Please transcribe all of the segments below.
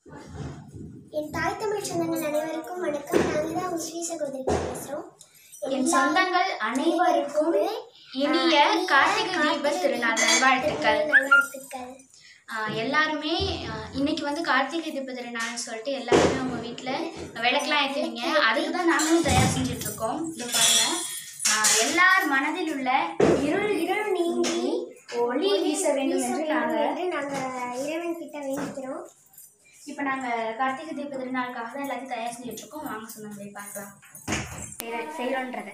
என் தாய் தமிழ் சொந்தங்கள் அனைவருக்கும் வணக்கம் நாங்கள் தான் உங்க ஸ்ரீ சகோதரி பேசுகிறோம் என் சொந்தங்கள் அனைவருக்கும் இனிய கார்த்திகை தீப திருநாள் நல்வாழ்த்துக்கள் நல்வாழ்த்துக்கள் ஆஹ் எல்லாருமே ஆஹ் இன்னைக்கு வந்து கார்த்திகை தீப திருநாள்னு சொல்லிட்டு எல்லாருமே உங்க வீட்டில் விளக்கெல்லாம் ஏற்றுவீங்க அதுக்கு தான் நாங்களும் தயார் செஞ்சுட்டு இருக்கோம் இது பாருங்க ஆஹ் எல்லார் மனதில் உள்ள இருள் இருள் நீங்கி ஒளி வீச வேண்டும் என்று நாங்கள் என்று நாங்கள் இறைவன் கிட்ட வேண்டிக்கிறோம் இப்போ நாங்கள் கார்த்திகை தீப திருநாளுக்காக தான் எல்லாத்தையும் தயார் செஞ்சுட்டு இருக்கோம் வாங்க சொந்தங்களை பார்க்கலாம் செய்கிற செய்கிறோன்றதை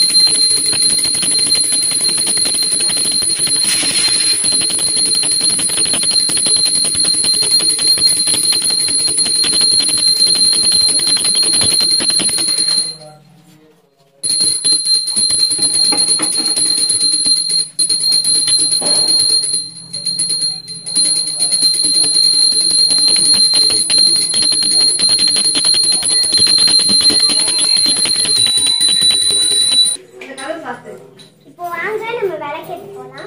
இப்போ வாங்க நம்ம விளக்கேற்று போகலாம்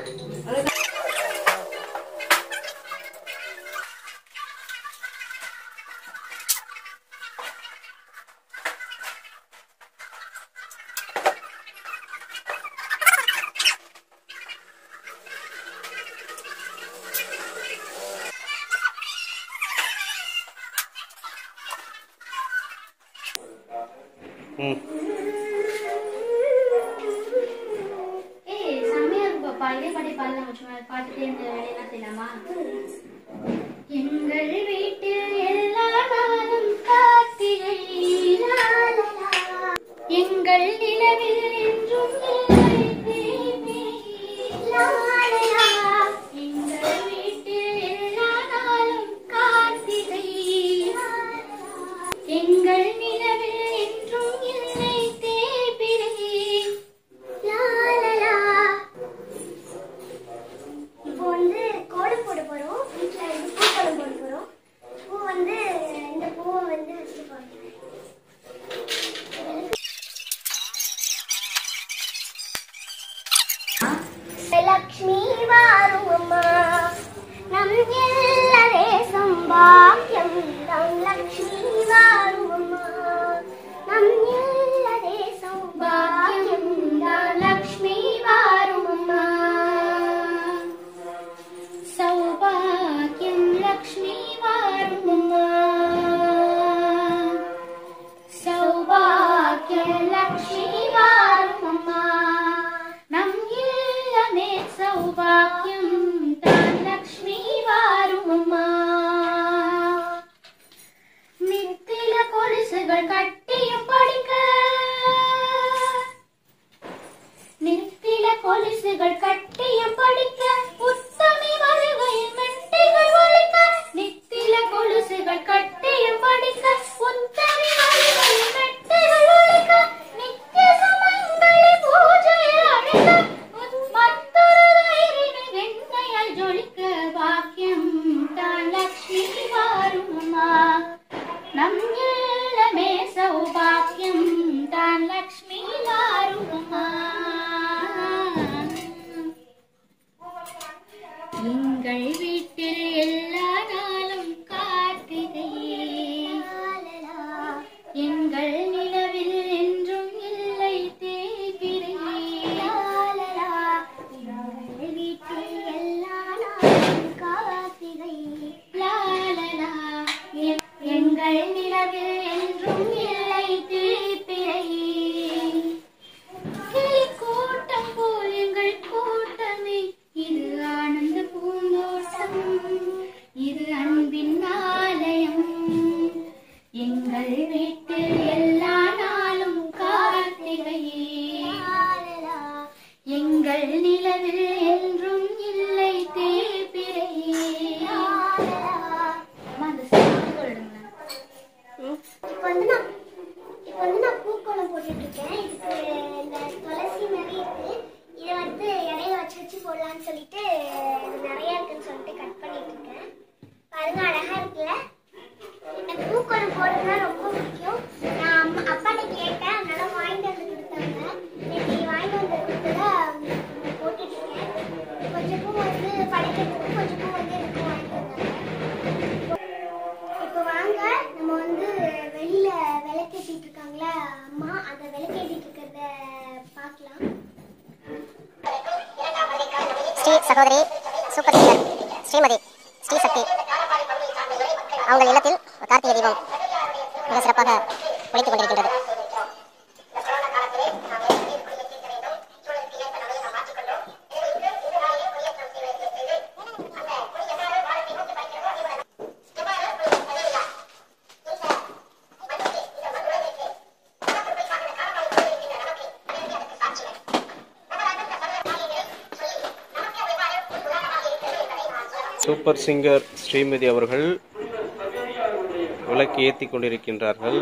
ஏய் செம்மையா இருக்கு பாப்பா இதே பாட்டி பாடலாம் நம்ம சும்மா பாட்டுட்டு இந்த வேலையெல்லாம் செய்யலாமா எங்கள் வீட்டில் எல்லா நாளும் கார்த்திகை லாலலா. எங்கள் நிலவில் என்றும் இல்லை தேவி. லாலலா. எங்கள் வீட்டில் எல்லா நாளும் கார்த்திகை லாலலா. எங்கள் நிலவில் என்றும் இல்லை தேய்பிரை லாலலா. இப்போ வந்து கோலம் போட போறோம் வீட்டில் வந்து பூக்கோலம் போட போறோம் பூ வந்து இந்த பூவை வந்து வச்சு போடுறோம் லக்ஷ்மி வாரும் அம்மா நம் எல்லாரே சம்பாக்கியம் தம் லக்ஷ்மி வாரும் அம்மா நம் எல்லாரே சம்பாக்கியம் தம் லக்ஷ்மி வாரும் அம்மா సౌభాగ్యం లక్ష్మీ వారుమమ్మా సౌభాగ్యం లక్ష్మీ వారుమమ్మా நம் இல்லமே சௌபாக்கியம் தான் லக்ஷ்மி வாருமம்மா நித்தில கொலுசுகள் கட்டியும் படிக்க நித்தில கொலுசுகள் கட்டியும் படிக்க உத்தமி வருகையில் மெட்டைகள் ஒழிக்க நித்தில கொலுசுகள் கட்டியும் படிக்க உத்தமி வருகையில் மெட்டைகள் ஒழிக்க நித்திய சமங்களை பூஜையில் அழைக்க உத்- மற்றொரு தைரினை வெண்ணையால் ஜொலிக்க பாக்கியம் தான் லக்ஷ்மி வாருமம்மா நம் இல்லமே சௌபாக்கியம் தான் லக்ஷ்மி வாருமம்மா எங்கள் வீட்டில் எல்லா நாளும் கார்த்திகையே எங்கள் நிலவில் என்றும் இல்லை தேய்பிரையே எங்கள் வீட்டில் எல்லா நாளும் கார்த்திகை லாலலா எ- எங்கள் நிலவில் என்றும் இல்லை தீப்பிரையே கிளி கூட்டம் போல் எங்கள் கூட்டமே இது ஆனந்த பூந்தோட்டம் இது அன்பின் ஆலயம் எங்கள் வீட்டில் எல்லா நாளும் கார்த்திகையே எங்கள் நிலவில் என்றும் இல்லை தேய்பிரையே அம்மா, அந்த சாமி சொல்லுங்களேன். இப்போ வந்து நான் இப்போ வந்து நான் பூக்கோலம் போட்டுட்டு இருக்கேன் இதுக்கு இந்த துளசி நிறைய இருக்கு இதை வந்து இடையில வச்சு வச்சு போடலாம்னு சொல்லிட்டு இது நிறைய இருக்குன்னு சொல்லிட்டு கட் பண்ணிட்டு இருக்கேன் பாருங்க அழகா இருக்குல்ல எனக்கு பூக்கோலம் போடுறதுனா ரொம்ப பிடிக்கும் நம்ம வந்து வெளியில விளக்கேற்றிட்டு இருக்காங்களா அம்மா அந்த விளக்கேற்றிட்டு இருக்கிறத பார்க்கலாம் ஸ்ரீ சகோதரி சூப்பர் சிங்கர் ஸ்ரீமதி ஸ்ரீ சக்தி அவங்கள் இல்லத்தில் ஒரு கார்த்திகை தீபம் மிக சிறப்பாக ஒழித்துக் கொண்டிருக்கின்றது சூப்பர் சிங்கர் ஸ்ரீமதி அவர்கள் விளக்கு ஏற்றி கொண்டிருக்கின்றார்கள்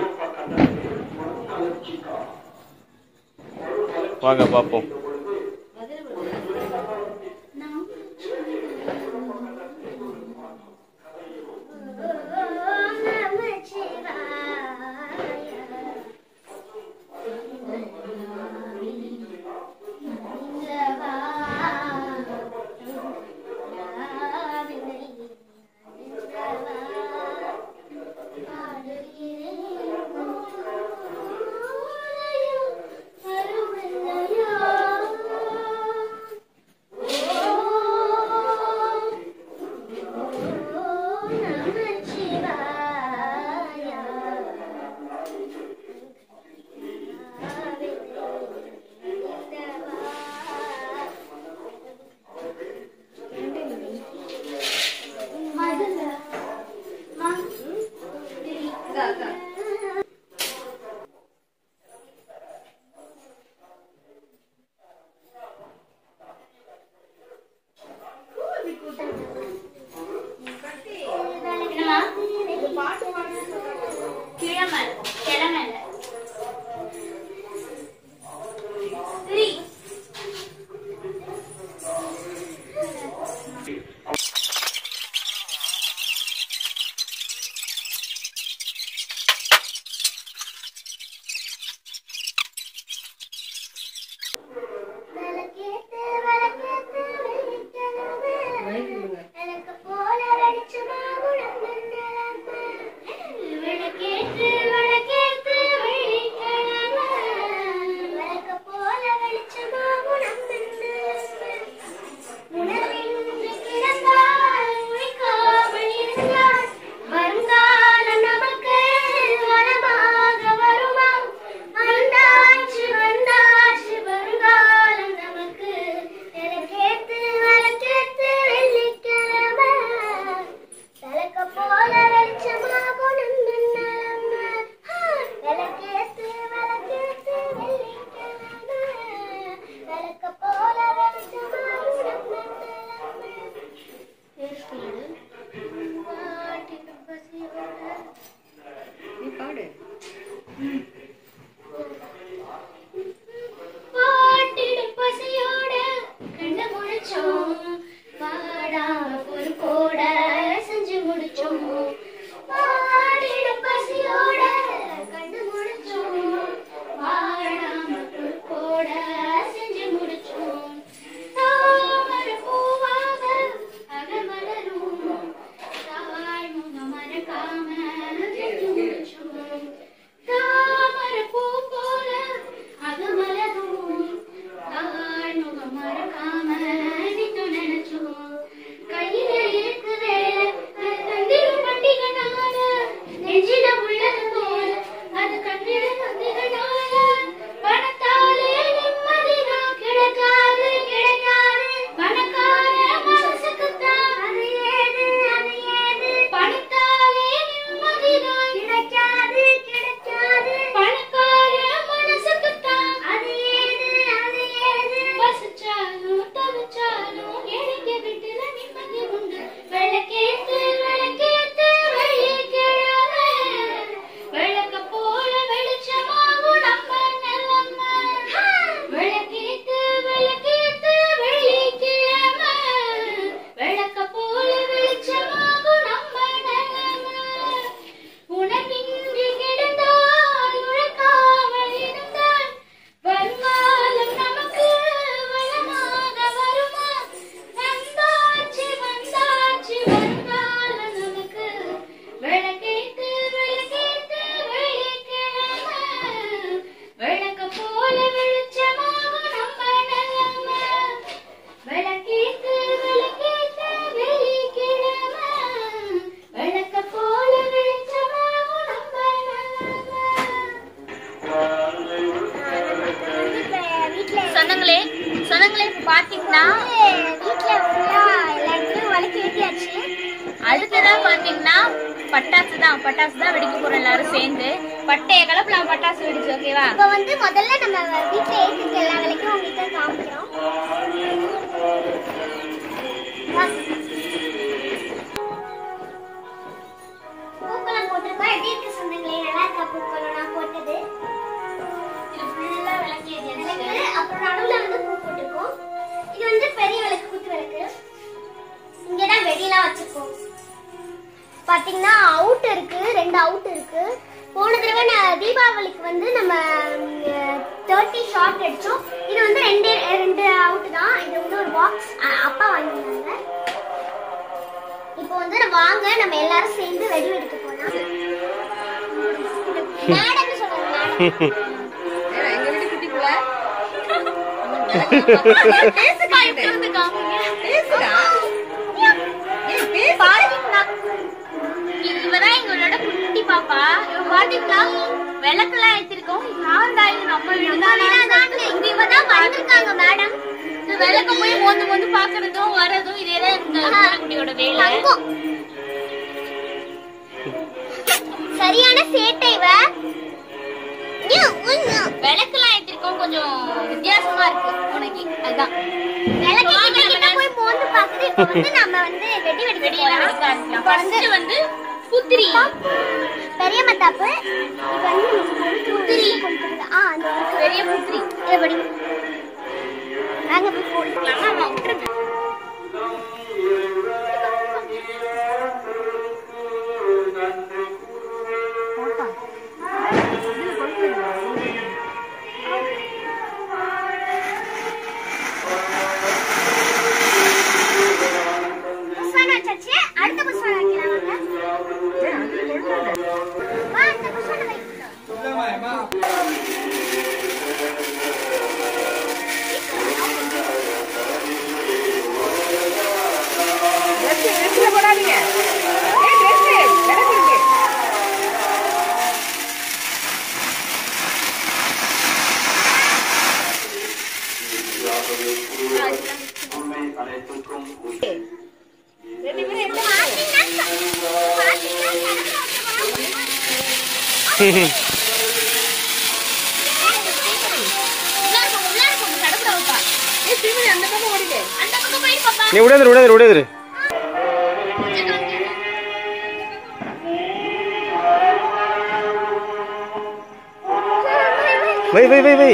வாங்க பார்ப்போம் ஓம் நமச்சிவாய. இங்கவா. கிழமல் கிழமல ஸ்ரீ விளக்கேத்து, விளக்கேத்து, வெள்ளிக்கிழமை. விளக்கு போல வெளிச்சமா உணர்ந்தன் நிலமை. விளக்கேத்து, விளக்கேத்து, வெள்ளிக்கிழமை. விளக்கு போல வெளிச்சமா உணர்ந்தன் நிலமை. உணர்வின்றி கிடந்தால் உழைக்காமல் இருந்தால் வருங்காலம் நமக்கு வளமாக வருமா வந்தாச்சு வந்தாச்சு வருங்காலம் நமக்கு விளக்கேத்து விளக்கேத்து வெள்ளிக்கிழமை விளக்க போல வெளிச்சமாகும் நம்ம நிலமை விளக்கேத்து விளக்கேத்து வெள்ளிக்கிழமை விளக்க போல வெளிச்சமாகும் நம்ம நிலமை பாட்டின் பசியோட பாட்டிடும் பசியோட கண்டு முடிச்சோம் பாடாம பொறுப்போட செஞ்சு முடிச்சோம் பாடிடும் பசியோட கண்டு முடிச்சோம் பாடாம பொறுப்போட செஞ்சு முடிச்சோம் தாமர பூவாக அகமலரும் தாய் முகம் மறக்காம செஞ்சு முடிச்சோம் தாமர பாத்தீங்கன்னா வீட்டுல ஃபுல்லா எல்லா இடத்துலயும் வழக்கு ஏற்றியாச்சு அடுத்ததான் பாத்தீங்கன்னா பட்டாசு தான் பட்டாசு தான் வெடிக்க போறோம் எல்லாரும் சேர்ந்து பட்டைய கலப்பலாம் பட்டாசு வெடிச்சு ஓகேவா இப்போ வந்து முதல்ல நம்ம வீட்டுல ஏற்றிருக்க எல்லா விளக்கும் உங்களுக்கு காமிக்கிறோம் வா. பூக்கெல்லாம் போட்டிருக்கோம் எப்படி இருக்கு சொந்தங்களே நல்லா இருக்கா பூக்கெல்லாம் நான் போட்டது இது ஃபுல்லா விளக்கி விளக்கு அப்புறம் நடுவுல வந்து பூ போட்டிருக்கோம் இது வந்து பெரிய விளக்கு குத்து விளக்கு இங்கதான் வெடியெல்லாம் வச்சிருக்கோம் பாத்தீங்கன்னா அவுட் இருக்கு ரெண்டு அவுட் இருக்கு போன தடவை நான் தீபாவளிக்கு வந்து நம்ம தேர்ட்டி ஷார்ட் அடிச்சோம் இது வந்து ரெண்டு ரெண்டு அவுட் தான் இது வந்து ஒரு பாக்ஸ் அப்பா வாங்கியிருந்தாங்க இப்போ வந்து நம்ம வாங்க நம்ம எல்லாரும் சேர்ந்து வெடி வெடிக்க போலாம் மேடம் சொல்றாங்க மேடம் எங்க வீட்டு குட்டி புள்ள பேசுக்கா இப்படி வந்து காமிங்க பேசுடா பாத்தீங்களா இவதான் எங்களோட குட்டி பாப்பா இவ பாத்தீங்களா விளக்கெல்லாம் ஏத்திருக்கோம் யாருடா இது நம்ம வீடுதான் இது இவதான் வந்திருக்காங்க மேடம் இந்த விளக்க போய் மோந்து மோந்து பாக்குறதும் வரதும் இதேதான் இந்த குட்டியோட வேலை தங்கம் சரியான சேட்டை இவ ஐயோ, ஐயோ. விளக்கெல்லாம் ஏத்திருக்கோம் கொஞ்சம் வித்தியாசமா இருக்கு உனக்கு அதுதான் விளக்கு கிட்ட கிட்ட போய் மோந்து பாக்குது இப்ப வந்து நம்ம வந்து வெடி வெடி வெடியெல்லாம் வெடிக்க ஆரம்பிக்கலாம் ஃபர்ஸ்ட் வந்து புத்திரி பெரிய மத்தாப்பு இப்ப வந்து புத்திரி ஆ அந்த பெரிய புத்திரி இதை படி நாங்க போய் போடலாம் ஆமா விட்டுருங்க புஷ்வான வச்சாச்சு அடுத்த புஷ்வான வைக்கலாம் வாங்க வா அந்த புஷ்வான வைக்கலாம் நீ விடாது விடாது விடாது வை வை வை வை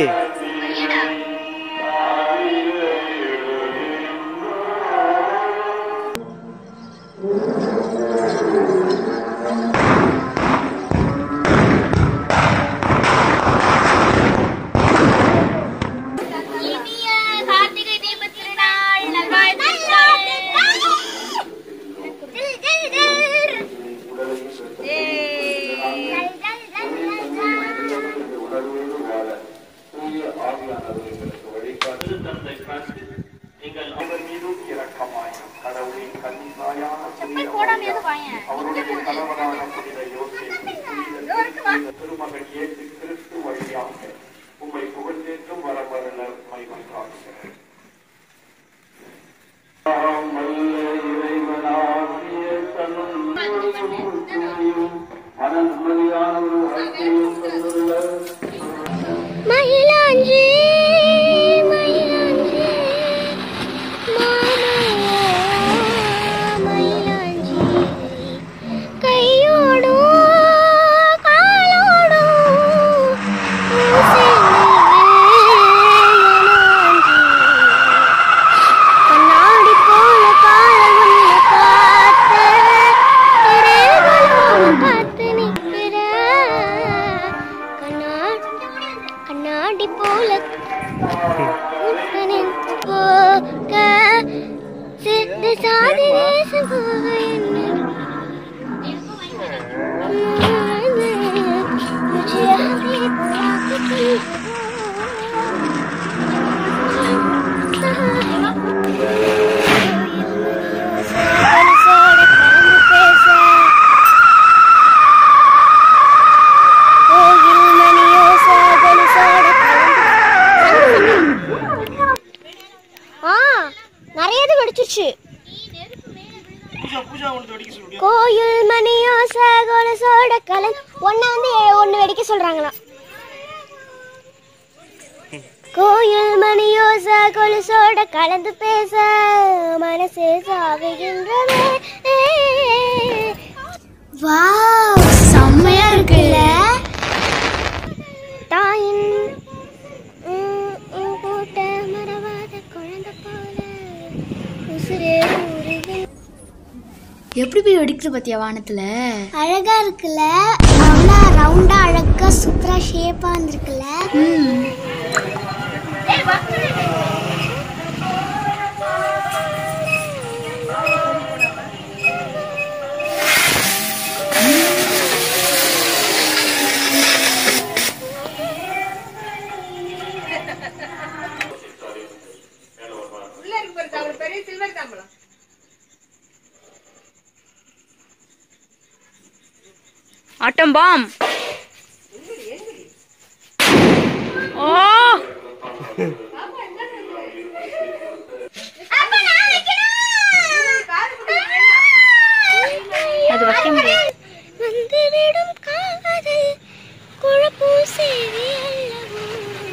இனிய கார்த்திகை தீப திருநாள் நல்வாழ்த்துக்கள் போடாமையாவது வாயேன் திருமகன் இயேசு கிறிஸ்து வழியாக உம்மை புகழ்ந்தேற்றும் வரவரல மகிமைக்காகிறேன் இறைவனாகிய தன்னும் மனநிம்மதியான ஒரு வாழ்க்கையும் தந்துள்ள மயிலாஞ்சி மயிலாஞ்சி மாமா மயிலாஞ்சி கையோடும் காலோடும் கண்ணாடி போல காலகுள்ள காத்து இறைவனோடு காத்து நிற்கிற கண்ணாடி கண்ணாடி போல நின்று போக சித்த சாதி நேசம் போக என்ன मुझे अभी ஆ சொல்றாங்களாம் கோயில் மணியோச கொலுசோட கலந்து பேச மனசு சாவுகின்றதே வாவ் செம்மையா இருக்குல்ல தாயின் ம், ம், கூட்ட மறவாத குழந்தை போல உசுரே ஊறுது. எப்படி போய் வெடிக்குது பாத்தியா வானத்துல அழகா இருக்குல்ல நல்லா ரவுண்டா அழகா சூப்பரா ஷேப்பா வந்திருக்குல்ல ம் ஆட்டம் பாம் ஓ அது வைக்க முடியாது வந்துவிடும் காதல் குழப்பம் சேவை அல்லவோ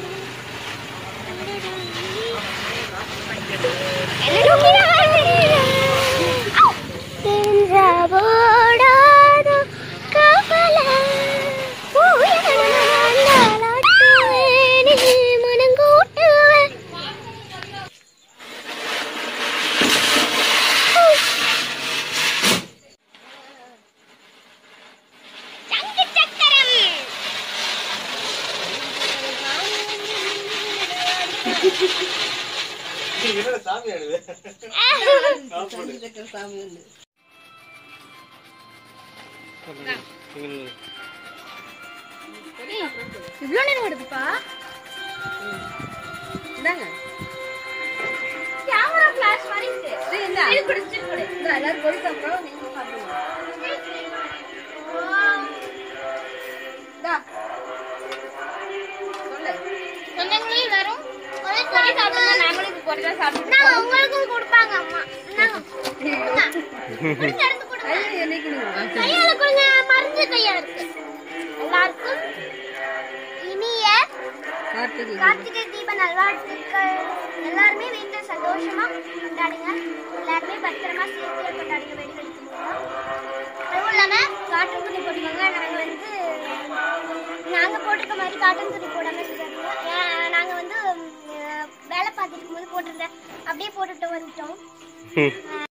போடாதோ கவலை மனங்கூட்டுவேன் சங்கு சக்கரம் இவ்வளோ நேரம் வருதுப்பா கேமரா ஃபிளாஷ் மாதிரி இருக்கு இது குடிச்சு கொடு எல்லாரும் போய் அப்புறம் நீங்க சாப்பிடுங்க சொந்தங்களே எல்லாரும் பொரி சாப்பிடுங்க நாங்களும் இது பொரி தான் சாப்பிடுவோம் நாங்க உங்களுக்கும் கொடுப்பாங்க அம்மா நாங்க எடுத்து கொடுங்க கையால கொடுங்க மருந்து கையா இருக்கு எல்லாருக்கும் இனிய கார்த்திகை தீப நல்வாழ்த்துக்கள் எல்லாருமே வீட்டுல சந்தோஷமா கொண்டாடுங்க எல்லாருமே பத்திரமா சேர்த்து கொண்டாடுங்க வெடி வெடிக்கும் அதுவும் இல்லாம காட்டன் துணி போட்டுக்கோங்க நாங்க வந்து நாங்க போட்டிருக்க மாதிரி காட்டன் துணி போடாம இருக்காங்க ஏன், நாங்க வந்து ம், வேலை பார்த்துட்டு போது போட்டிருந்தேன் அப்படியே போட்டுட்டு வந்துட்டோம் ம். ஆ,